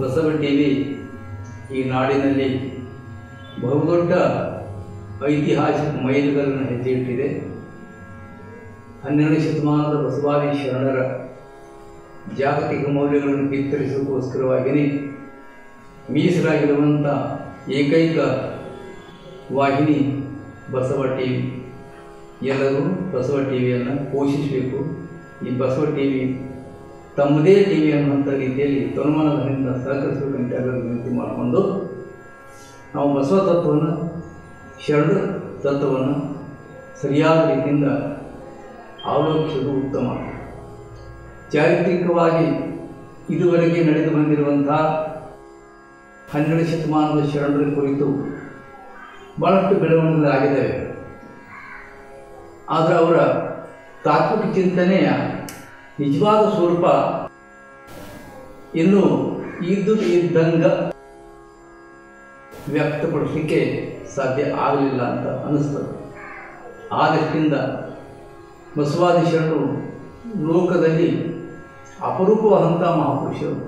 Basava T V ಈ ನಾಡಿನಲ್ಲಿ ಬಹುದೊಡ್ಡ ಐತಿಹಾಸಿಕ ಮೈಲುಗಲ್ಲನ್ನು ಹೆಜ್ಜೆ ಇಟ್ಟಿದೆ ಹನ್ನೆರಡನೇ ಶತಮಾನದ ಬಸವಾದಿ ಶರಣರ ಜಾಗತಿಕ ಮೌಲ್ಯಗಳನ್ನು ಬಿತ್ತರಿಸೋಕ್ಕೋಸ್ಕರವಾಗಿಯೇ ಮೀಸಲಾಗಿರುವಂಥ ಏಕೈಕ ವಾಹಿನಿ ಬಸವ ಟಿ ವಿ ಎಲ್ಲರೂ ಬಸವ ಟಿ ವಿಯನ್ನು ಪೋಷಿಸಬೇಕು ಈ ಬಸವ ಟಿ ವಿ ತಮ್ಮದೇ ಟಿ ವಿ ಅನ್ನುವಂಥ ರೀತಿಯಲ್ಲಿ ತನುಮಾನದಿಂದ ಸಹಕರಿಸಬೇಕಂತ ಎಲ್ಲರೂ ವಿನಂತಿ ಮಾಡಿಕೊಂಡು ನಾವು ಬಸವ ತತ್ವವನ್ನು ಶರಣ ತತ್ವವನ್ನು ಸರಿಯಾದ ರೀತಿಯಿಂದ ಅವಲೋಕಿಸುವುದು ಉತ್ತಮ ಚಾರಿತ್ರಿಕವಾಗಿ ಇದುವರೆಗೆ ನಡೆದು ಬಂದಿರುವಂಥ ಹನ್ನೆರಡು ಶತಮಾನದ ಶರಣರ ಕುರಿತು ಭಾಳಷ್ಟು ಬೆಳವಣಿಗೆಗಳಾಗಿದ್ದಾವೆ ಆದರೆ ಅವರ ತಾತ್ವಿಕ ಚಿಂತನೆಯ ನಿಜವಾದ ಸ್ವರೂಪ ಇನ್ನೂ ಇದ್ದು ಇದ್ದಂಗ ವ್ಯಕ್ತಪಡಿಸಲಿಕ್ಕೆ ಸಾಧ್ಯ ಆಗಲಿಲ್ಲ ಅಂತ ಅನ್ನಿಸ್ತದೆ ಆ ದೃಷ್ಟಿಯಿಂದ ಬಸವಾದಿ ಶರಣರು ಲೋಕದಲ್ಲಿ ಅಪರೂಪವಾದಂಥ ಮಹಾಪುರುಷರು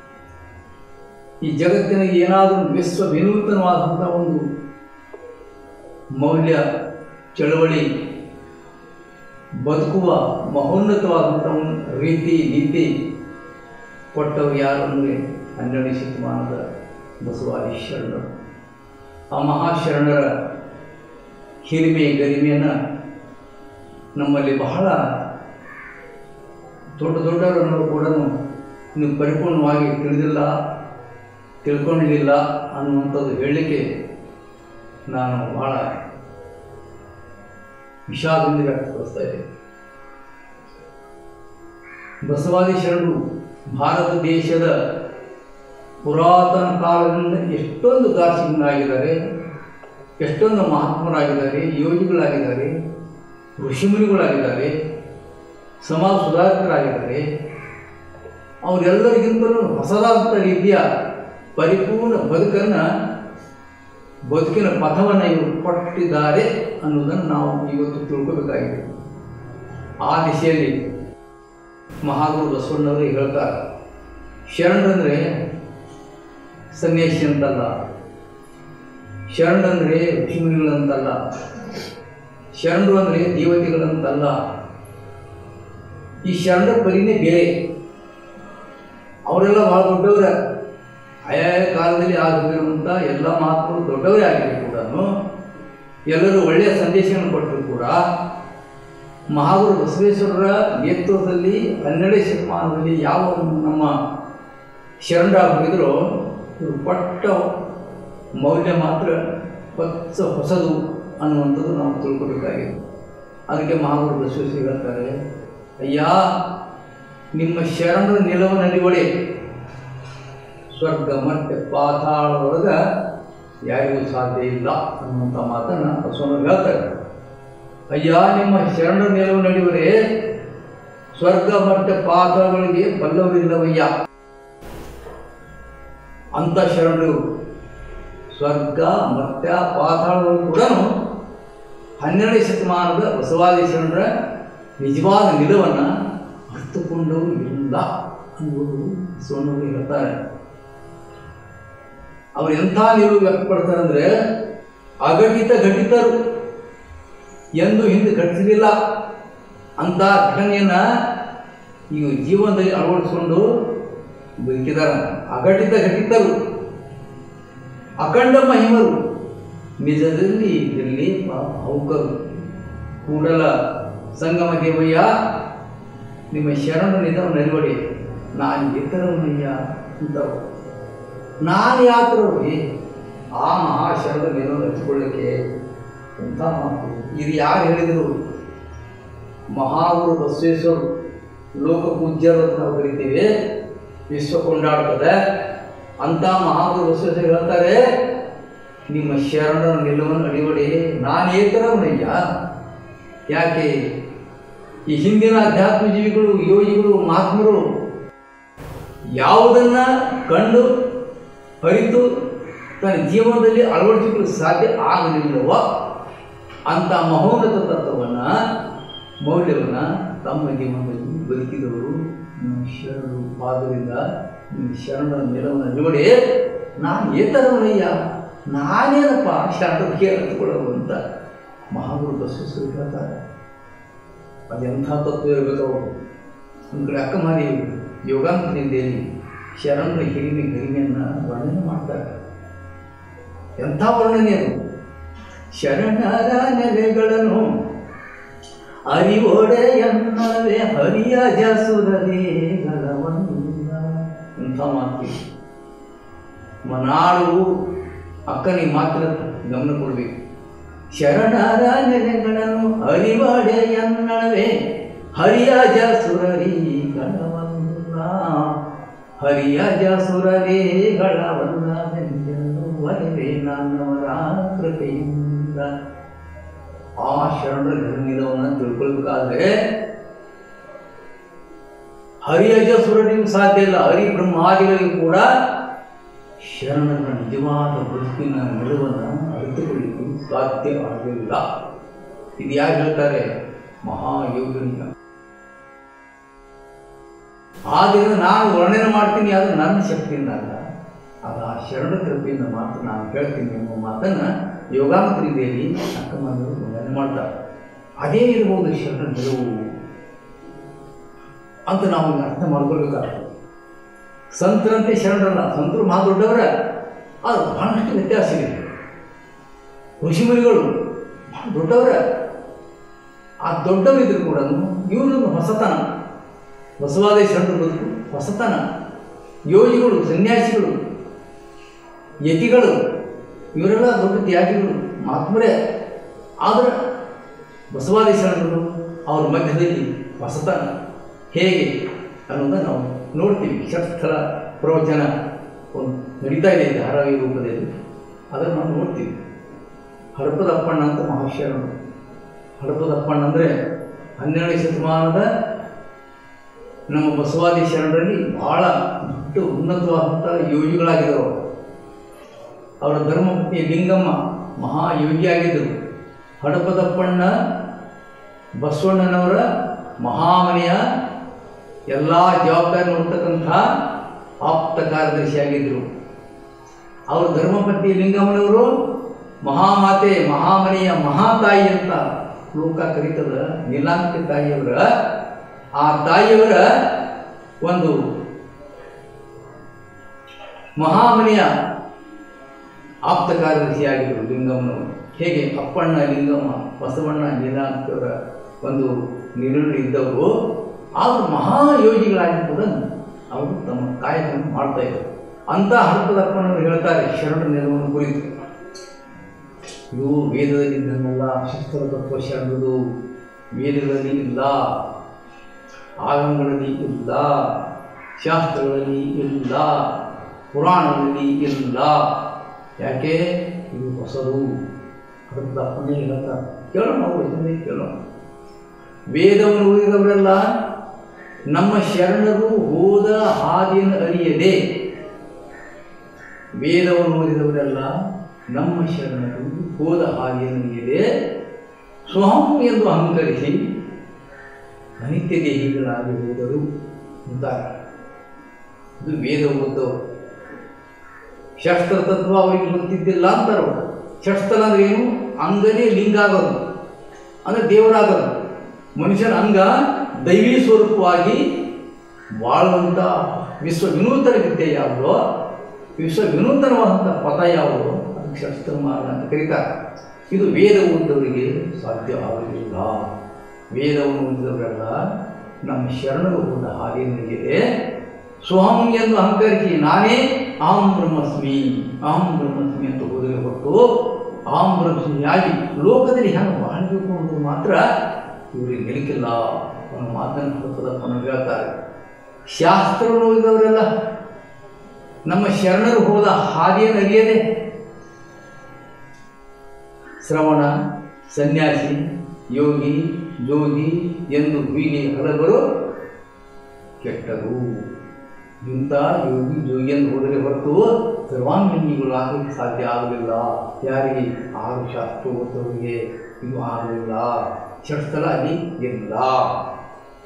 ಈ ಜಗತ್ತಿನ ಏನಾದರೂ ವಿಶ್ವ ವಿನೂತನವಾದಂಥ ಒಂದು ಮೌಲ್ಯ ಚಳವಳಿ ಬದುಕುವ ಮಹೋನ್ನತವಾದಂಥ ಒಂದು ರೀತಿ ನೀತಿ ಕೊಟ್ಟವರು ಯಾರು ಅಂದರೆ ಹನ್ನೆರಡನೇ ಶತಮಾನದ ಬಸವಾದಿ ಶರಣರು ಆ ಮಹಾಶರಣರ ಹಿರಿಮೆ ಗರಿಮೆಯನ್ನು ನಮ್ಮಲ್ಲಿ ಬಹಳ ದೊಡ್ಡ ದೊಡ್ಡವರನ್ನು ಕೂಡ ಇನ್ನು ಪರಿಪೂರ್ಣವಾಗಿ ತಿಳಿದಿಲ್ಲ ತಿಳ್ಕೊಳ್ಳಲಿಲ್ಲ ಅನ್ನುವಂಥದ್ದು ಹೇಳಲಿಕ್ಕೆ ನಾನು ಭಾಳ ವಿಷಾದದಿಂದ ವ್ಯಕ್ತಪಡಿಸ್ತಾ ಇದ್ದೇನೆ ಬಸವಾದಿ ಶರಣರು ಭಾರತ ದೇಶದ ಪುರಾತನ ಕಾಲದಿಂದ ಎಷ್ಟೊಂದು ದಾರ್ಶನಿಕರಾಗಿದ್ದಾರೆ ಎಷ್ಟೊಂದು ಮಹಾತ್ಮರಾಗಿದ್ದಾರೆ ಯೋಗಿಗಳಾಗಿದ್ದಾರೆ ಋಷಿಮುನಿಗಳಾಗಿದ್ದಾರೆ ಸಮಾಜ ಸುಧಾರಕರಾಗಿದ್ದಾರೆ ಅವರೆಲ್ಲರಿಗಿಂತಲೂ ಹೊಸದಾದಂಥ ರೀತಿಯ ಪರಿಪೂರ್ಣ ಬದುಕನ್ನು ಬದುಕಿನ ಪಥವನ್ನು ಇವರು ಕೊಟ್ಟಿದ್ದಾರೆ ಅನ್ನೋದನ್ನು ನಾವು ಇವತ್ತು ತಿಳ್ಕೋಬೇಕಾಗಿದೆ ಆ ದಿಶೆಯಲ್ಲಿ ಮಹಾಗುರು ಬಸವಣ್ಣವರು ಹೇಳ್ತಾರೆ ಶರಣರಂದರೆ ಸನ್ಯಾಸಿ ಅಂತಲ್ಲ ಶರಣರಂದರೆ ಋಷಿಮುನಿಗಳಂತಲ್ಲ ಶರಣರು ಅಂದರೆ ದೇವತೆಗಳಂತಲ್ಲ ಈ ಶರಣರ ಪರಿನೇ ಬೇರೆ ಅವರೆಲ್ಲ ಭಾಳ ದೊಡ್ಡವರ ಆಯಾಯ ಕಾಲದಲ್ಲಿ ಆಗಿರುವಂಥ ಎಲ್ಲ ಮಹಾತ್ಮರು ದೊಡ್ಡವರೇ ಆಗಿದ್ರು ಕೂಡ ಎಲ್ಲರೂ ಒಳ್ಳೆಯ ಸಂದೇಶವನ್ನು ಕೊಟ್ಟರು ಕೂಡ ಮಹಾಗುರು ಬಸವೇಶ್ವರರ ನೇತೃತ್ವದಲ್ಲಿ ಹನ್ನೆರಡನೇ ಶತಮಾನದಲ್ಲಿ ಯಾವ ನಮ್ಮ ಶರಣರಾಗಿ ಹೋಗಿದ್ರೋ ಇವರು ಪಟ್ಟ ಮೌಲ್ಯ ಮಾತ್ರ ಹೊಸ ಹೊಸದು ಅನ್ನುವಂಥದ್ದು ನಾವು ತಿಳ್ಕೊಬೇಕಾಗಿದೆ ಅದಕ್ಕೆ ಮಹಾಗುರು ಬಸವೇಶ್ವರ ಹೇಳ್ತಾರೆ ಅಯ್ಯ ನಿಮ್ಮ ಶರಣರ ನಿಲುವನಲ್ಲಿ ಒಡೆ ಸ್ವರ್ಗ ಮತ್ತೆ ಪಾತಾಳದೊಳಗೆ ಯಾರಿಗೂ ಸಾಧ್ಯ ಇಲ್ಲ ಅನ್ನುವಂಥ ಮಾತನ್ನು ಬಸವಣ್ಣ ಹೇಳ್ತಾರೆ ಅಯ್ಯ ನಿಮ್ಮ ಶರಣ ನಿಲುವು ನಡೆಯುವರೆ ಸ್ವರ್ಗ ಮತ್ತೆ ಪಾತಾಳಗಳಿಗೆ ಬಲ್ಲವರಿಲ್ಲವಯ್ಯ ಅಂಥ ಶರಣರು ಸ್ವರ್ಗ ಮತ್ತೆ ಪಾತಾಳಗಳು ಕೂಡ ಹನ್ನೆರಡನೇ ಶತಮಾನದ ಬಸವಾದಿ ಶರಣರ ನಿಜವಾದ ನಿಲುವನ್ನು ಅರ್ಥಕೊಂಡವರು ಇಲ್ಲ ಅನ್ನುವುದು ಬಸವಣ್ಣವರು ಹೇಳ್ತಾರೆ ಅವರು ಎಂಥ ನಿಲುವು ವ್ಯಕ್ತಪಡ್ತಾರೆ ಅಂದರೆ ಅಘಟಿತ ಘಟಿತರು ಎಂದು ಹಿಂದೆ ಘಟಿಸಲಿಲ್ಲ ಅಂಥ ಘಟನೆಯನ್ನು ಈಗ ಜೀವನದಲ್ಲಿ ಅಳವಡಿಸಿಕೊಂಡು ಬದುಕಿದ್ದಾರೆ ಅಘಟಿತ ಘಟಿತರು ಅಖಂಡ ಮಹಿಮರು ನಿಜದಲ್ಲಿ ಇಲ್ಲಿ ಭಾವುಕರು ಕೂಡಲ ಸಂಗಮ ದೇವಯ್ಯ ನಿಮ್ಮ ಶರಣ ನಿಧವ ನರಿವಡಿ ನಾನು ಇತರವಯ್ಯ ಅಂತವರು ನಾನು ಯಾತ್ರವ್ರಿ ಆ ಮಹಾಶರದ ಮೇಲೆ ಹಚ್ಕೊಳ್ಳಿಕ್ಕೆ ಎಂಥ ಮಾತು ಇದು ಯಾರು ಹೇಳಿದರು ಮಹಾಗುರು ಬಸವೇಶ್ವರು ಲೋಕ ಪೂಜ್ಯರು ಅಂತ ನಾವು ಕರಿತೀವಿ ವಿಶ್ವ ಕೊಂಡಾಡ್ತದೆ ಅಂತ ಮಹಾಗುರು ಬಸವೇಶ್ವರ ಹೇಳ್ತಾರೆ ನಿಮ್ಮ ಶರಣರ ನಿಲುವನ್ನು ಅಡಿವಡಿ ನಾನು ಏತರವನಯ್ಯ ಯಾಕೆ ಈ ಹಿಂದಿನ ಅಧ್ಯಾತ್ಮ ಜೀವಿಗಳು ಯೋಗಿಗಳು ಮಹಾತ್ಮರು ಯಾವುದನ್ನ ಕಂಡು ಅರಿತು ತನ್ನ ಜೀವನದಲ್ಲಿ ಅಳವಡಿಸಿಕೊಳ್ಳಲು ಸಾಧ್ಯ ಆಗಲಿಲ್ಲವೋ ಅಂಥ ಮಹೋನ್ನತ ತತ್ವವನ್ನು ಮೌಲ್ಯವನ್ನು ತಮ್ಮ ಜೀವನದಲ್ಲಿ ಬದುಕಿದವರು ನಿಮ್ಮ ಶರಣರು ಪಾದದಿಂದ ನಿಮ್ಮ ಶರಣರ ನೆಲವನ್ನು ನೋಡಿ ನಾನು ಏತರವನಯ್ಯ ನಾನೇನಪ್ಪ ಶರಣರ ಕೇಳಿಕೊಳ್ಳೋದು ಅಂತ ಮಹಾಗುರು ಬಸವೇಶ್ವರ ಹೇಳ್ತಾರೆ ಅದೆಂಥ ತತ್ವ ಇರಬೇಕು ಅವರು ಒಂದು ಕಡೆ ಅಕ್ಕಮಾರಿ ಯೋಗಾಂತರದಲ್ಲಿ ಶರಣರ ಹಿರಿಮೆ ಗರಿಮೆಯನ್ನು ವರ್ಣನೆ ಮಾಡ್ತಾರೆ ಎಂಥ ವರ್ಣನೆ ಅದು ಶರಣರ ನೆಲೆಗಳನ್ನು ಅರಿವೊಡೆಯನ್ನವೇ ಹರಿಯ ಜಸುರದೇಗಳವನ್ನ ಇಂಥ ಮಾತು ಮನಾಳು ಅಕ್ಕನಿಗೆ ಮಾತ್ರ ಗಮನ ಕೊಡಬೇಕು ಶರಣರ ನೆಲೆಗಳನ್ನು ಅರಿವಡೆಯನ್ನವೇ ಹರಿಯ ಜಸುರರಿಗಳವನ್ನ ಹರಿಯ ಜಸುರರಿಗಳವನ್ನ ಒಲವೇ ನನ್ನವರ ಕೃಪೆಯಿಂದ ಆ ಶರಣರ ಧರ್ಮವನ್ನು ತಿಳ್ಕೊಳ್ಬೇಕಾದ್ರೆ ಹರಿಯಜ ಸುರನಿಗೂ ಸಾಧ್ಯ ಇಲ್ಲ ಹರಿ ಬ್ರಹ್ಮಾದಿಗಳಿಗೂ ಕೂಡ ಶರಣರ ನಿಜವಾದ ಬದುಕಿನ ನಿಲುವನ್ನು ಅರಿತುಕೊಳ್ಳಿಕ್ಕೆ ಸಾಧ್ಯ ಆಗಲಿಲ್ಲ ಇದು ಯಾರು ಹೇಳ್ತಾರೆ ಮಹಾಯೋಗಿನಿಂದ ಆದ್ದರಿಂದ ನಾನು ವರ್ಣನೆ ಮಾಡ್ತೀನಿ ಅದು ನನ್ನ ಶಕ್ತಿಯಿಂದ ಅಲ್ಲ ಅದು ಆ ಶರಣ ಕೃಪೆಯಿಂದ ಮಾತ್ರ ನಾನು ಹೇಳ್ತೀನಿ ಎಂಬ ಮಾತನ್ನು ಯೋಗಾಂತರಿಯಲ್ಲಿ ಅಕ್ಕಮಾದರು ವರ್ಣನೆ ಮಾಡ್ತಾರೆ ಅದೇ ಇರ್ಬೋದು ಶರಣ ನಿಲುವು ಅಂತ ನಾವು ಈಗ ಅರ್ಥ ಮಾಡ್ಕೊಳ್ಬೇಕಾಗ್ತದೆ ಸಂತರಂತೆ ಶರಣರಲ್ಲ ಸಂತರು ಮಹಾ ದೊಡ್ಡವರ ಅದು ಬಹಳಷ್ಟು ವ್ಯತ್ಯಾಸ ಇದೆ ಋಷಿಮುನಿಗಳು ಬಹಳ ದೊಡ್ಡವರ ಆ ದೊಡ್ಡವರಿದ್ರು ಕೂಡ ಇವರೊಂದು ಹೊಸತನ ಬಸವಾದ ಶರಣರ ಬದುಕು ಹೊಸತನ ಯೋಗಿಗಳು ಸನ್ಯಾಸಿಗಳು ಯತಿಗಳು ಇವರೆಲ್ಲ ದೊಡ್ಡ ತ್ಯಾಗಿಗಳು ಮಹಾತ್ಮರೇ ಆದರೆ ಬಸವಾದ ಶರಣರು ಅವ್ರ ಮಧ್ಯದಲ್ಲಿ ಹೊಸತನ ಹೇಗೆ ಅನ್ನೋದನ್ನು ನಾವು ನೋಡ್ತೀವಿ ಷಟ್ಸ್ಥಳ ಪ್ರವಚನ ಒಂದು ನಡೀತಾ ಇದೆ ಧಾರಾವಾಹಿ ರೂಪದಲ್ಲಿ ಅದನ್ನು ನಾವು ನೋಡ್ತೀವಿ ಹಡಪದಪ್ಪಣ್ಣ ಅಂತ ಮಹಾಶರಣರು ಹಡಪದಪ್ಪಣ್ಣ ಅಂದರೆ ಹನ್ನೆರಡನೇ ಶತಮಾನದ ನಮ್ಮ ಬಸವಾದಿ ಶರಣರಲ್ಲಿ ಬಹಳ ದೊಡ್ಡ ಉನ್ನತವಾದಂಥ ಯೋಗಿಗಳಾಗಿದ್ದರು ಅವರ ಧರ್ಮಪತ್ನಿ ಲಿಂಗಮ್ಮ ಮಹಾಯೋಗಿಯಾಗಿದ್ದರು ಹಡಪದಪ್ಪಣ್ಣ ಬಸವಣ್ಣನವರ ಮಹಾಮನೆಯ ಎಲ್ಲ ಜವಾಬ್ದಾರಿ ನೋಡ್ತಕ್ಕಂಥ ಆಪ್ತ ಕಾರ್ಯದರ್ಶಿಯಾಗಿದ್ದರು ಅವರು ಧರ್ಮಪತ್ನಿ ಲಿಂಗಮ್ಮನವರು ಮಹಾಮಾತೆ ಮಹಾಮನೆಯ ಮಹಾತಾಯಿ ಅಂತ ಲೋಕ ಕರೀತದ ನೀಲಾಂತಿ ತಾಯಿಯವರ ಆ ತಾಯಿಯವರ ಒಂದು ಮಹಾಮನೆಯ ಆಪ್ತ ಕಾರ್ಯದರ್ಶಿಯಾಗಿದ್ದರು ಲಿಂಗಮ್ಮನವರು ಹೇಗೆ ಅಪ್ಪಣ್ಣ ಲಿಂಗಮ್ಮ ಬಸವಣ್ಣ ನೀಲಾಂತಿಯವರ ಒಂದು ನಿರುಳು ಇದ್ದವರು ಅವರು ಮಹಾಯೋಗಿಗಳಾಗಿರುವುದನ್ನು ಅವರು ತಮ್ಮ ಕಾಯಕವನ್ನು ಮಾಡ್ತಾ ಇದ್ದರು ಅಂತ ಹರಪದಪ್ಪನವರು ಹೇಳ್ತಾರೆ ಶರಣ ನೆಲವನ್ನು ಕುರಿತು ಇವು ವೇದದಲ್ಲಿ ಇದ್ದನ್ನೆಲ್ಲ ಶಸ್ತ್ರ ತತ್ವ ಶರಣದು ವೇದಗಳಲ್ಲಿ ಇಲ್ಲ ಆಗಮಗಳಲ್ಲಿ ಇಲ್ಲ ಶಾಸ್ತ್ರಗಳಲ್ಲಿ ಇಲ್ಲ ಪುರಾಣಗಳಲ್ಲಿ ಇಲ್ಲ ಯಾಕೆ ಇದು ಹೊಸದು ಹರಪದಪ್ಪನೇ ಹೇಳ್ತಾರೆ ಕೇಳೋಣ ನಾವು ವಚನದಲ್ಲಿ ಕೇಳೋಣ ವೇದವನ್ನು ಓದಿದವರೆಲ್ಲ ನಮ್ಮ ಶರಣರು ಹೋದ ಹಾದಿಯನ್ನು ಅರಿಯದೆ ವೇದವನ್ನು ಓದಿದವರೆಲ್ಲ ನಮ್ಮ ಶರಣರು ಹೋದ ಹಾದಿಯನ್ನು ಅರಿಯದೆ ಸ್ವಹಂ ಎಂದು ಅಹಂಕರಿಸಿ ಅನಿತ್ಯ ದೇಹಿಗಳಾಗಿ ಹೋದರು ಅಂತಾರೆ ಇದು ವೇದ ಓದವರು ಶಸ್ತ್ರ ತತ್ವ ಅವರಿಗೆ ಗೊತ್ತಿದ್ದಿಲ್ಲ ಅಂತಾರೆ ಅವರು ಶಸ್ತ್ರ ಅಂದ್ರೆ ಏನು ಅಂಗನೇ ಲಿಂಗ ಆಗೋದು ಅಂದರೆ ದೇವರಾಗೋದು ಮನುಷ್ಯನ ಅಂಗ ದೈವೀ ಸ್ವರೂಪವಾಗಿ ಬಾಳುವಂಥ ವಿಶ್ವ ವಿನೂತನ ವಿದ್ಯೆ ಯಾವುದೋ ವಿಶ್ವ ವಿನೂತನವಾದಂಥ ಪದ ಯಾವುದೋ ಅದಕ್ಕೆ ಶಸ್ತ್ರ ಮಾರ್ಗ ಅಂತ ಕರೀತಾರೆ ಇದು ವೇದ ಓದಿದವರಿಗೆ ಸಾಧ್ಯ ಆಗಲಿಲ್ಲ ವೇದವನ್ನು ಓದಿದವರೆಲ್ಲ ನಮ್ಮ ಶರಣರು ಹೋದ ಹಾದಿಯಲ್ಲಿದೆ ಸ್ವಹಂ ಎಂದು ಅಹಂಕರಿಸಿ ನಾನೇ ಆಂ ಬ್ರಹ್ಮಸ್ಮಿ ಆಂ ಬ್ರಹ್ಮಸ್ಮಿ ಅಂತ ಹೋದರೆ ಹೊರತು ಆಂ ಬ್ರಹ್ಮಸ್ಮಿಯಾಗಿ ಲೋಕದಲ್ಲಿ ಹೆಂಗೆ ಬಾಳಬೇಕು ಅನ್ನೋದು ಮಾತ್ರ ಇವರಿಗೆ ನಿಲುಕಿಲ್ಲ ಅನ್ನೋ ಮಾತನ್ನು ಹೊರತದಪ್ಪನ ಹೇಳ್ತಾರೆ ಶಾಸ್ತ್ರವನ್ನು ಓದಿದವರೆಲ್ಲ ನಮ್ಮ ಶರಣರು ಹೋದ ಹಾದಿಯನ್ನು ಅರಿಯದೆ ಶ್ರವಣ ಸನ್ಯಾಸಿ ಯೋಗಿ ಜೋಗಿ ಎಂದು ಹೀಗೆ ಹಲವರು ಕೆಟ್ಟರು ಇಂಥ ಯೋಗಿ ಜೋಗಿ ಎಂದು ಹೋದರೆ ಹೊರತು ಸರ್ವಾಂಗೀಗಳು ಆಗಲಿಕ್ಕೆ ಸಾಧ್ಯ ಆಗಲಿಲ್ಲ ಯಾರಿಗೆ ಆರು ಶಾಸ್ತ್ರ ಓದೋರಿಗೆ ಇದು ಆಗಲಿಲ್ಲ ಶಸ್ತ್ರ ಅಲ್ಲಿ ಇಲ್ಲ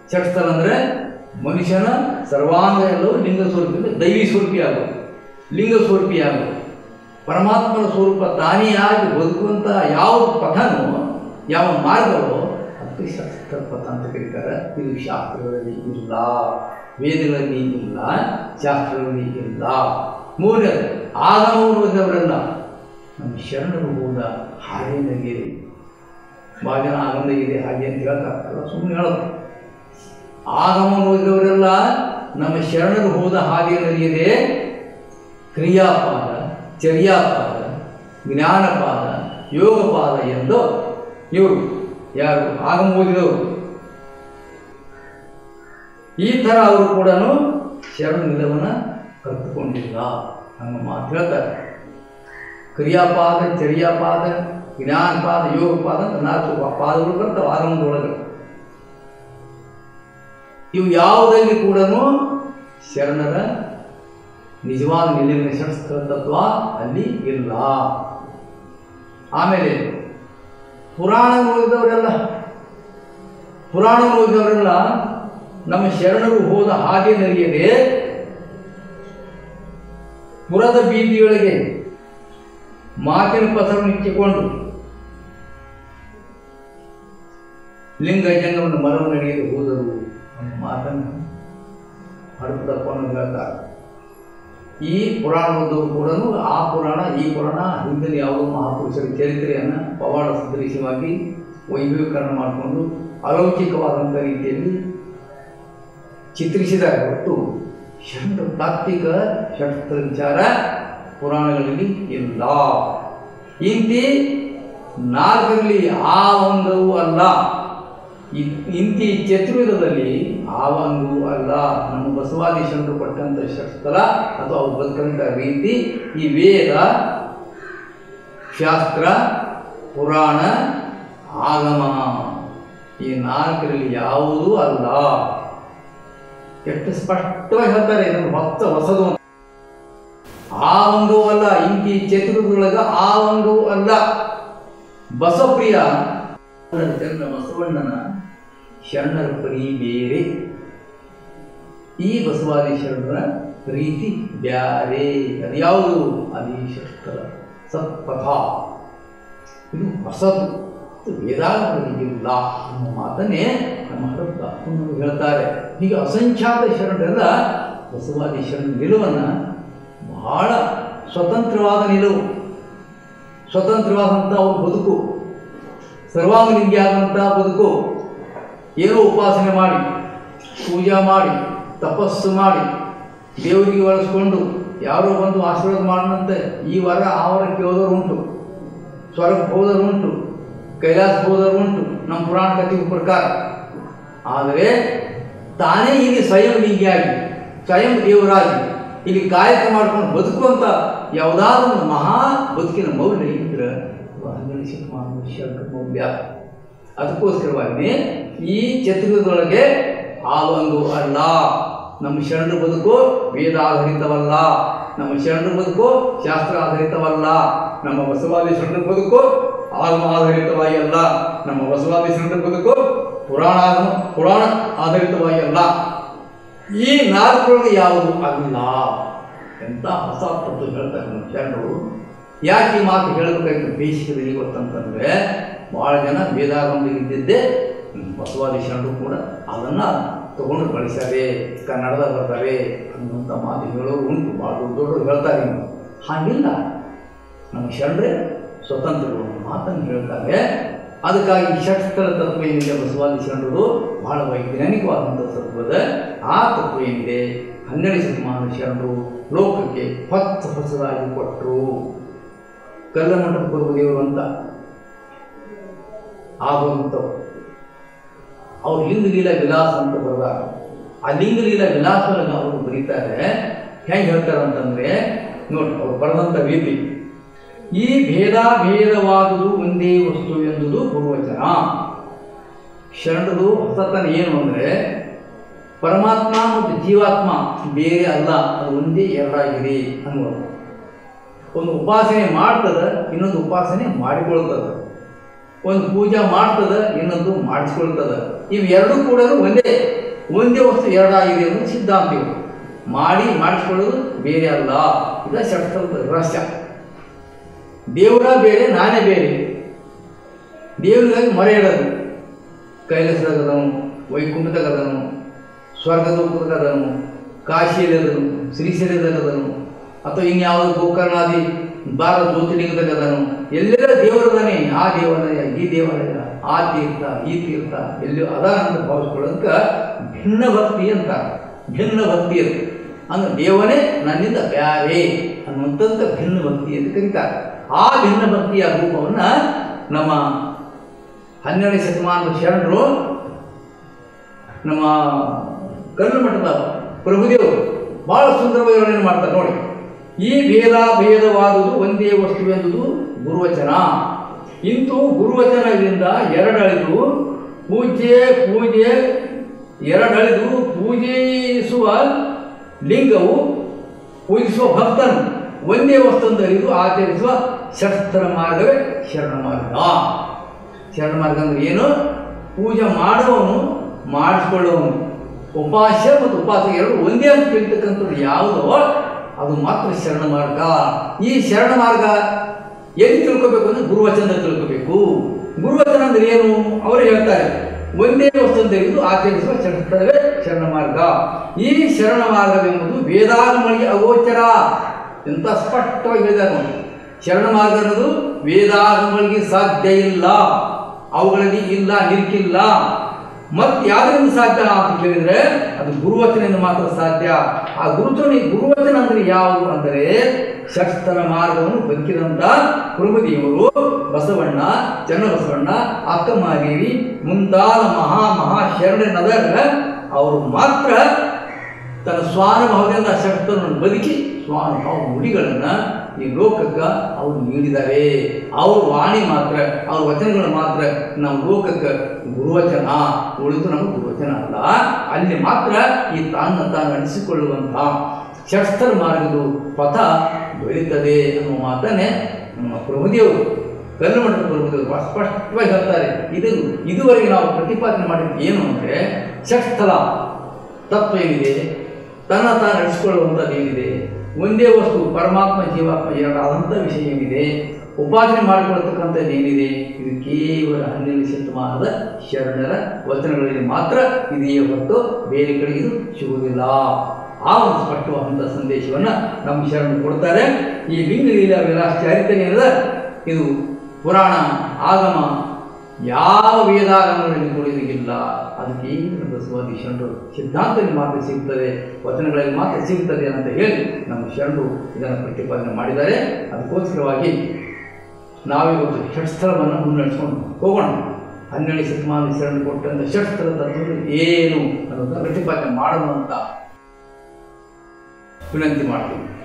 ಷಟ್ಸ್ಥಲ ಅಂದರೆ ಮನುಷ್ಯನ ಸರ್ವಾಂಗ ಎಲ್ಲವೂ ಲಿಂಗ ಸ್ವರೂಪಿ ದೈವಿ ಸ್ವರೂಪಿ ಆಗೋದು ಲಿಂಗ ಸ್ವರೂಪಿ ಆಗೋದು ಪರಮಾತ್ಮನ ಸ್ವರೂಪ ತಾನಿಯಾಗಿ ಬದುಕುವಂಥ ಯಾವ ಪಥನೋ ಯಾವ ಮಾರ್ಗವೋ ಅದಕ್ಕೆ ಶಾಸ್ತ್ರ ಪಥ ಅಂತ ಕರೀತಾರೆ ಇದು ಶಾಸ್ತ್ರಗಳಲ್ಲಿ ಇಲ್ಲ ವೇದಗಳಲ್ಲಿ ಇಲ್ಲ ಶಾಸ್ತ್ರಗಳಲ್ಲಿ ಇಲ್ಲ ಮೂರನೇದು ಆಗಮವನ್ನು ಓದಿದವರೆಲ್ಲ ನಮ್ಮ ಶರಣರು ಹೋದ ಹಾಗೆ ನಗಿದೆ ಭಾಳ ಜನ ಆಗಮನಗಿದೆ ಹಾಗೆ ಅಂತ ಹೇಳ್ತಾರೆ ಸುಮ್ಮನೆ ಹೇಳೋದು ಆಗಮವನ್ನು ಓದಿದವರೆಲ್ಲ ನಮ್ಮ ಶರಣರು ಹೋದ ಹಾಗೆ ನಡೆಯದೆ ಕ್ರಿಯಾಪಾದ ಚರ್ಯಾಪಾದ ಜ್ಞಾನಪಾದ ಯೋಗಪಾದ ಎಂದು ಇವರು ಯಾರು ಆಗಮ ಓದಿದವರು ಈ ಥರ ಅವರು ಕೂಡ ಶರಣ ನಿಲವನ್ನ ಕಲ್ತುಕೊಂಡಿಲ್ಲ ನಮ್ಮ ಮಾತು ಹೇಳ್ತಾರೆ ಕ್ರಿಯಾಪಾದ ಚರ್ಯಾಪಾದ ಜ್ಞಾನಪಾದ ಯೋಗಪಾದ ಅಂತ ನಾಲ್ಕು ಪಾದಗಳು ಬರ್ತಾವೆ ಆಗಮದೊಳಗೆ ಇವು ಯಾವುದಲ್ಲಿ ಕೂಡ ಶರಣರ ನಿಜವಾದ ನಿಲುವಿನ ಶಾಸ್ತ್ರ ತತ್ವ ಅಲ್ಲಿ ಇಲ್ಲ ಆಮೇಲೆ ಪುರಾಣ ಓದಿದವರೆಲ್ಲ ಪುರಾಣ ಓದಿದವರೆಲ್ಲ ನಮ್ಮ ಶರಣರು ಹೋದ ಹಾಗೆ ನಡೆಯದೆ ಪುರದ ಬೀದಿಯೊಳಗೆ ಮಾತಿನ ಪಸರನ್ನು ಇಚ್ಚಿಕೊಂಡು ಲಿಂಗ ಜಂಗವನ್ನು ಮರವು ನಡೆಯಲು ಹೋದರು ಅನ್ನೋ ಮಾತನ್ನು ಹಡಪದಪ್ಪನ್ನು ಹೇಳ್ತಾರೆ ಈ ಪುರಾಣ ಓದೋರು ಕೂಡ ಆ ಪುರಾಣ ಈ ಪುರಾಣ ಹಿಂದಿನ ಯಾವುದೋ ಮಹಾಪುರುಷರ ಚರಿತ್ರೆಯನ್ನು ಪವಾಡ ಸದೃಶವಾಗಿ ವೈಭವೀಕರಣ ಮಾಡಿಕೊಂಡು ಅಲೌಕಿಕವಾದಂಥ ರೀತಿಯಲ್ಲಿ ಚಿತ್ರಿಸಿದಾಗ ಹೊರತು ಶರಣ ತಾತ್ವಿಕ ಶಾಸ್ತ್ರ ವಿಚಾರ ಪುರಾಣಗಳಲ್ಲಿ ಇಲ್ಲ ಇಂತಿ ನಾಲ್ಕರಲ್ಲಿ ಆ ಒಂದವು ಅಲ್ಲ ಇ- ಇಂತಿ ಚತುರ್ವಿಧದಲ್ಲಿ ಆ ಒಂದು ಅಲ್ಲ ನಮ್ಮ ಬಸವಾದಿ ಶರಣರು ಕೊಟ್ಟಂಥ ಶಾಸ್ತ್ರ ಅಥವಾ ಅವ್ರು ಬದುಕಂಥ ರೀತಿ ಈ ವೇದ ಶಾಸ್ತ್ರ ಪುರಾಣ ಆಗಮ ಈ ನಾಲ್ಕರಲ್ಲಿ ಯಾವುದೂ ಅಲ್ಲ ಎಷ್ಟು ಸ್ಪಷ್ಟವಾಗಿ ಹೇಳ್ತಾರೆ ಇದನ್ನು ಹೊಸ ಹೊಸದು ಅಂತ. ಆ ಒಂದು ಅಲ್ಲ ಇಂಕಿ ಚತುರ್ದೊಳಗ ಆ ಒಂದು ಅಲ್ಲ ಬಸಪ್ರಿಯ ಚಂದ್ರ ಬಸವಣ್ಣನ ಶರಣರ ಪರಿ ಬೇರೆ ಈ ಬಸವಾದಿ ಶರಣರ ರೀತಿ ಬ್ಯಾರೆ ಅದು ಯಾವುದು ಅದೇ ಶಾಸ್ತ್ರ ಸತ್ಪಥ ಇದು ಹೊಸದು ಇದು ವೇದಾಂತಗಳಿಗಿಲ್ಲ ಅನ್ನೋ ಮಾತನ್ನೇ ನಮ್ಮ ಹರಪ್ಪ ಅಪ್ಪನವರು ಹೇಳ್ತಾರೆ ಹೀಗೆ ಅಸಂಖ್ಯಾತ ಶರಣರೆಲ್ಲ ಬಸವಾದಿ ಶರಣ ನಿಲುವನ್ನು ಬಹಳ ಸ್ವತಂತ್ರವಾದ ನಿಲುವು ಸ್ವತಂತ್ರವಾದಂಥ ಒಂದು ಬದುಕು ಸರ್ವಾಂಗಲಿಂಗಿ ಆದಂಥ ಬದುಕು ಏನೋ ಉಪಾಸನೆ ಮಾಡಿ ಪೂಜಾ ಮಾಡಿ ತಪಸ್ಸು ಮಾಡಿ ದೇವರಿಗೆ ಬಳಸ್ಕೊಂಡು ಯಾರೋ ಬಂದು ಆಶೀರ್ವಾದ ಮಾಡದಂತೆ ಈ ವಾರ ಆ ವಾರಕ್ಕೆ ಹೋದವರು ಉಂಟು ಸ್ವರ್ಗಕ್ಕೆ ಹೋದವರು ಉಂಟು ಕೈಲಾಸಕ್ಕೆ ಹೋದವರು ಉಂಟು ನಮ್ಮ ಪುರಾಣ ಕಥೆಯ ಪ್ರಕಾರ ಆದರೆ ತಾನೇ ಇಲ್ಲಿ ಸ್ವಯಂ ಲಿಂಗಿಯಾಗಿ ಸ್ವಯಂ ದೇವರಾಗಿ ಇಲ್ಲಿ ಕಾಯಕ ಮಾಡ್ಕೊಂಡು ಬದುಕುವಂಥ ಯಾವುದಾದ್ರೂ ಒಂದು ಮಹಾ ಬದುಕಿನ ಮೌಲ್ಯ ಇದ್ರೆ ಅದು ಹನ್ನೆರಡು ಶತಮಾನದ ಶರಣ ಮೌಲ್ಯ ಅದಕ್ಕೋಸ್ಕರವಾಗಿ ಈ ಚತುರ್ಗದೊಳಗೆ ಆ ಒಂದು ಅಲ್ಲ ನಮ್ಮ ಶರಣರ ಬದುಕು ವೇದ ಆಧಾರಿತವಲ್ಲ ನಮ್ಮ ಶರಣರ ಬದುಕು ಶಾಸ್ತ್ರ ಆಧಾರಿತವಲ್ಲ ನಮ್ಮ ಬಸವಾದಿ ಶರಣರ ಬದುಕು ಆಗಮ ಆಧಾರಿತವಾಗಿ ಅಲ್ಲ ನಮ್ಮ ಬಸವಾದಿ ಶರಣರ ಬದುಕು ಪುರಾಣ ಆಗಮ ಪುರಾಣ ಆಧಾರಿತವಾಗಿ ಅಲ್ಲ ಈ ನಾಲ್ಕರೊಳಗೆ ಯಾವುದು ಅಲ್ಲ ಎಂತ ಹೊಸ ತತ್ವ ಹೇಳ್ತಾರೆ ನಮ್ಮ ಶರಣರು ಯಾಕೆ ಈ ಮಾತು ಹೇಳಬೇಕಾಯ್ತು ಬೇಸಿಗೆದಲ್ಲಿ ಗೊತ್ತಂತಂದ್ರೆ ಭಾಳ ಜನ ವೇದಾಗಮದಲ್ಲಿ ಇದ್ದಿದ್ದೇ ಹ್ಮ್, ಬಸವಾದಿ ಶರಣರು ಕೂಡ ಅದನ್ನು ತಗೊಂಡು ಬಳಸ್ಯಾರೆ ಕನ್ನಡದಾಗ ಬರ್ತಾರೆ ಅನ್ನುವಂಥ ಮಾತು ಹೇಳೋರು ಉಂಟು ಭಾಳ ದೊಡ್ಡ ದೊಡ್ಡರು ಹೇಳ್ತಾರೆ ಇನ್ನು ಹಾಗಿಲ್ಲ ನಮ್ಮ ಶರಣರೇ ಸ್ವತಂತ್ರರು ಅನ್ನೋ ಮಾತನ್ನು ಹೇಳ್ತಾರೆ ಅದಕ್ಕಾಗಿ ಷಟ್ಸ್ಥಳ ತತ್ವ ಏನಿದೆ ಬಸವಾದಿ ಶರಣರು ಬಹಳ ವೈಜ್ಞಾನಿಕವಾದಂಥ ತತ್ವದ ಆ ತತ್ವ ಏನಿದೆ ಹನ್ನೆರಡು ಶತಮಾನ ಶರಣರು ಲೋಕಕ್ಕೆ ಹೊತ್ತ ಹೊಸದಾಗಿ ಕೊಟ್ಟರು ಕಲ್ಲಮಠ ದೇವರು ಅಂತ ಆಗುವಂಥವ್ರು ಅವ್ರು ಲಿಂಗಲೀಲ ವಿಲಾಸ ಅಂತ ಬರೆದಾರ ಆ ಲಿಂಗಲೀಲ ವಿಲಾಸವನ್ನು ಅವರು ಬರೀತಾರೆ ಹೆಂಗೆ ಹೇಳ್ತಾರೆ ಅಂತಂದ್ರೆ ನೋಡಿ ಅವ್ರು ಬರೆದಂಥ ರೀತಿ ಈ ಭೇದ ಭೇದವಾದುದು ಒಂದೇ ವಸ್ತು ಎಂಬುದು ಪೂರ್ವಚನ ಶರಣರು ಹೊಸತನ ಏನು ಅಂದರೆ ಪರಮಾತ್ಮ ಮತ್ತು ಜೀವಾತ್ಮ ಬೇರೆ ಅಲ್ಲ ಅದು ಒಂದೇ ಎರಡಾಗಿದೆ ಅನ್ನೋದು ಒಂದು ಉಪಾಸನೆ ಮಾಡ್ತದ ಇನ್ನೊಂದು ಉಪಾಸನೆ ಮಾಡಿಕೊಳ್ತದ ಒಂದು ಪೂಜೆ ಮಾಡ್ತದ ಇನ್ನೊಂದು ಮಾಡಿಸ್ಕೊಳ್ತದ ಇವು ಎರಡೂ ಕೂಡ ಒಂದೇ ಒಂದೇ ವಸ್ತು ಎರಡಾಗಿದೆ ಅನ್ನೋದು ಸಿದ್ಧಾಂತ ಇವು ಮಾಡಿ ಮಾಡಿಸ್ಕೊಳ್ಳೋದು ಬೇರೆ ಅಲ್ಲ ಇದು ಷಟ್ಸ್ಥಲದ ರಹಸ್ಯ ದೇವರ ಬೇರೆ ನಾನೇ ಬೇರೆ ದೇವರಿಗಾಗಿ ಮೊರೆ ಇಡೋದು ಕೈಲಾಸದಾಗದನು ವೈಕುಂಠದಾಗದನು ಸ್ವರ್ಗದೋಪದಗದನು ಕಾಶಿಯಲ್ಲಿರದನು ಶ್ರೀಶೈಲದಗದನು ಅಥವಾ ಇನ್ಯಾವುದು ಗೋಕರ್ಣಾದಿ ಬಾರ ಜ್ಯೋತಿರ್ಲಿಂಗದಾಗದನು ಎಲ್ಲೆಲ್ಲ ದೇವರದಾನೆ ಆ ದೇವಾಲಯ ಈ ದೇವಾಲಯ ಆ ತೀರ್ಥ ಈ ತೀರ್ಥ ಎಲ್ಲಿ ಅದ ಅಂತ ಭಾವಿಸ್ಕೊಳ್ಳೋದಕ್ಕೆ ಭಿನ್ನ ಭಕ್ತಿ ಅಂತ ಭಿನ್ನ ಭಕ್ತಿ ಅಂತ ಅಂದ್ರೆ ದೇವನೇ ನನ್ನಿಂದ ಬ್ಯಾರೆ ಅನ್ನುವಂಥದ್ದು ಭಿನ್ನ ಭಕ್ತಿ ಅಂತ ಕರೀತಾರೆ ಆ ಭಿನ್ನ ಭಕ್ತಿಯ ರೂಪವನ್ನು ನಮ್ಮ ಹನ್ನೆರಡನೇ ಶತಮಾನದ ಶರಣರು ನಮ್ಮ ಕಲ್ಲು ಮಠದ ಪ್ರಭುದೇವರು ಬಹಳ ಸುಂದರವಾಗಿ ವರ್ಣನೆ ಮಾಡ್ತಾರೆ ನೋಡಿ ಈ ಭೇದ ಭೇದವಾದುದು ಒಂದೇ ವಸ್ತು ಎಂಬುದು ಗುರುವಚನ ಇಂತು ಗುರುವಚನದಿಂದ ಎರಡಳಿದು ಪೂಜೆ ಪೂಜೆ ಎರಡಳಿದು ಪೂಜಿಸುವ ಲಿಂಗವು ಪೂಜಿಸುವ ಭಕ್ತನು ಒಂದೇ ವಸ್ತುವನ್ನು ಅರಿದು ಆಚರಿಸುವ ಶಸ್ತ್ರ ಮಾರ್ಗವೇ ಶರಣ ಮಾರ್ಗ ಶರಣ ಮಾರ್ಗ ಅಂದ್ರೆ ಏನು ಪೂಜೆ ಮಾಡುವವನು ಮಾಡಿಸ್ಕೊಳ್ಳುವವನು ಉಪಾಸ ಮತ್ತು ಉಪಾಸಕ ಎರಡು ಒಂದೇ ಅಂತ ತಿಳ್ತಕ್ಕಂಥದ್ದು ಯಾವುದೋ ಅದು ಮಾತ್ರ ಶರಣ ಮಾರ್ಗ ಈ ಶರಣ ಮಾರ್ಗ ಎಲ್ಲಿ ತಿಳ್ಕೊಬೇಕು ಅಂದ್ರೆ ಗುರುವಚನದಲ್ಲಿ ತಿಳ್ಕೊಬೇಕು ಗುರುವಚನ ಅಂದ್ರೆ ಏನು ಅವರು ಹೇಳ್ತಾರೆ ಒಂದೇ ವಸ್ತು ತೆಗೆದು ಆಚರಿಸುವ ಶರಣವೇ ಶರಣ ಮಾರ್ಗ ಈ ಶರಣ ಮಾರ್ಗವೆಂಬುದು ವೇದಾಗಮಳಿಗೆ ಅಗೋಚರ ಎಂತ ಸ್ಪಷ್ಟವಾಗಿ ಹೇಳಿದ್ದಾರೆ ನೋಡಿ ಶರಣ ಮಾರ್ಗ ಅನ್ನೋದು ವೇದಾಗಮಗಳಿಗೆ ಸಾಧ್ಯ ಇಲ್ಲ ಅವುಗಳಲ್ಲಿ ಇಲ್ಲ ನಿಲ್ಕಿಲ್ಲ ಮತ್ತೆ ಯಾವ್ದ್ರಿಂದ ಸಾಧ್ಯ ಅಂತ ಕೇಳಿದ್ರೆ ಅದು ಗುರುವಚನದಿಂದ ಮಾತ್ರ ಸಾಧ್ಯ ಆ ಗುರುವಚನ ಗುರುವಚನ ಅಂದ್ರೆ ಯಾವುದು ಅಂದರೆ ಶಸ್ತ್ರ ಮಾರ್ಗವನ್ನು ಬದುಕಿದಂತ ಪ್ರಭುದೇವರು ಬಸವಣ್ಣ ಚನ್ನಬಸವಣ್ಣ ಅಕ್ಕಮಹಾದೇವಿ ಮುಂತಾದ ಮಹಾ ಮಹಾ ಶರಣನದರ ಅವರು ಮಾತ್ರ ತನ್ನ ಸ್ವಾನುಭವದಿಂದ ಆ ಶಕ್ತರನ್ನು ಬದುಕಿ ಸ್ವಾನುಭವ ನುಡಿಗಳನ್ನು ಈ ಲೋಕಕ್ಕೆ ಅವರು ನೀಡಿದ್ದಾರೆ ಅವ್ರ ವಾಣಿ ಮಾತ್ರ ಅವ್ರ ವಚನಗಳು ಮಾತ್ರ ನಮ್ಮ ಲೋಕಕ್ಕೆ ಗುರುವಚನ ಉಳಿದು ನಮಗೆ ಗುರುವಚನ ಅಲ್ಲ ಅಲ್ಲಿ ಮಾತ್ರ ಈ ತಾನ್ನ ತಾನು ನಡೆಸಿಕೊಳ್ಳುವಂತಹ ಶಸ್ತ್ರ ಮಾರ್ಗದ ಪಥ ದೊರೆಯುತ್ತದೆ ಅನ್ನುವ ಮಾತನ್ನೇ ನಮ್ಮ ಪ್ರಭುದೇವರು ಕಲ್ಲು ಮಠದ ಪ್ರಭುದೇವರು ಬಹಳ ಸ್ಪಷ್ಟವಾಗಿ ಹೇಳ್ತಾರೆ ಇದು ಇದುವರೆಗೆ ನಾವು ಪ್ರತಿಪಾದನೆ ಮಾಡಿದ್ದು ಏನು ಅಂದರೆ ಷಟ್ಸ್ಥಲ ತತ್ವ ಏನಿದೆ ತನ್ನ ತಾನು ನಡೆಸಿಕೊಳ್ಳುವಂಥದ್ದು ಏನಿದೆ ಒಂದೇ ವಸ್ತು ಪರಮಾತ್ಮ ಜೀವಾತ್ಮ ಎರಡಾದಂಥ ವಿಷಯ ಏನಿದೆ ಉಪಾಸನೆ ಮಾಡಿಕೊಳ್ತಕ್ಕಂಥದ್ದು ಏನಿದೆ ಇದು ಕೇವಲ ಹನ್ನೆರಡು ಶತಮಾನದ ಶರಣರ ವಚನಗಳಲ್ಲಿ ಮಾತ್ರ ಇದೆಯೇ ಹೊರತು ಬೇರೆ ಕಡೆ ಇದು ಸಿಗುವುದಿಲ್ಲ ಆ ಒಂದು ಸ್ಪಷ್ಟವಾದಂಥ ಸಂದೇಶವನ್ನು ನಮ್ಮ ಶರಣರು ಕೊಡ್ತಾರೆ ಈ ಲಿಂಗಲೀಲ ವಿಲಾಸ ಚಾರಿತ್ರ್ಯ ಏನಿದೆ ಇದು ಪುರಾಣ ಆಗಮ ಯಾವ ವೇದಾಗಮಗಳಲ್ಲಿ ಕೊಡುವುದಿಲ್ಲ ಅದಕ್ಕೆ ಏನು ಬಸವಾದಿ ಶರಣರು ಸಿದ್ಧಾಂತದಲ್ಲಿ ಮಾತ್ರ ಸಿಗುತ್ತದೆ ವಚನಗಳಲ್ಲಿ ಮಾತ್ರ ಸಿಗುತ್ತದೆ ಅಂತ ಹೇಳಿ ನಮ್ಮ ಶರಣರು ಇದನ್ನು ಪ್ರತಿಪಾದನೆ ಮಾಡಿದ್ದಾರೆ ಅದಕ್ಕೋಸ್ಕರವಾಗಿ ನಾವಿವತ್ತು ಷಟ್ಸ್ಥಳವನ್ನು ಮುನ್ನಡೆಸ್ಕೊಂಡು ಹೋಗೋಣ ಹನ್ನೆರಡು ಶತಮಾನ ಶರಣರು ಕೊಟ್ಟಂಥ ಷಟ್ಸ್ಥಳ ತತ್ವಗಳು ಏನು ಅನ್ನೋದನ್ನು ಪ್ರತಿಪಾದನೆ ಮಾಡೋಣ ಅಂತ ವಿನಂತಿ ಮಾಡ್ತೀವಿ